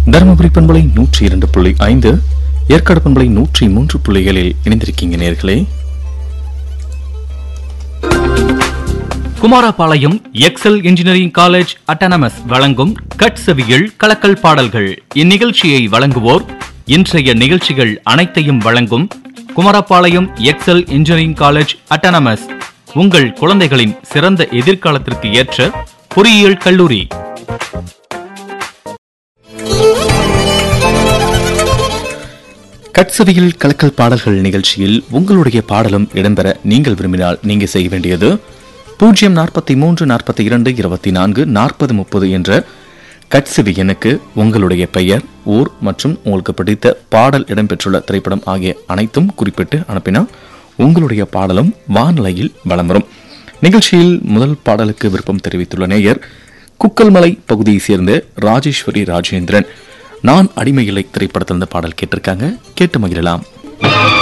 தருமபுரி பண்பலை நூற்றி இரண்டு புள்ளி ஐந்து ஏற்காடு பண்பலை நூற்றி மூன்று புள்ளிகளில் இணைந்திருக்கீங்க நேர்களே Kumarapalayam Excel engineering college autonomous வழங்கும் கட்செவியில் கலக்கல் பாடல்கள் இந்நிகழ்ச்சியை வழங்குவோர் இன்றைய நிகழ்ச்சிகள் அனைத்தையும் வழங்கும் Kumarapalayam Excel engineering college autonomous உங்கள் குழந்தைகளின் சிறந்த எதிர்காலத்திற்கு ஏற்ற பொறியியல் கல்லூரி கட்சவியில் கலக்கல் பாடல்கள் நிகழ்ச்சியில் உங்களுடைய பாடலும் இடம்பெற நீங்கள் விரும்பினால் நீங்க செய்ய வேண்டியது பூஜ்ஜியம் நாற்பத்தி மூன்று நாற்பத்தி இரண்டு இருபத்தி நான்கு நாற்பது முப்பது என்ற கட்சவி எண்ணுக்கு உங்களுடைய பெயர் ஊர் மற்றும் உங்களுக்கு பிடித்த பாடல் இடம்பெற்றுள்ள திரைப்படம் ஆகிய அனைத்தும் குறிப்பிட்டு அனுப்பினால் உங்களுடைய பாடலும் வானிலையில் வலம் வரும் நிகழ்ச்சியில் முதல் பாடலுக்கு விருப்பம் தெரிவித்துள்ள நேயர் குக்கல்மலை பகுதியைச் சேர்ந்த ராஜேஸ்வரி ராஜேந்திரன் நான் அடிமை இல்லை திரைப்படத்திலிருந்து பாடல் கேட்டிருக்காங்க கேட்டு மகிழலாம்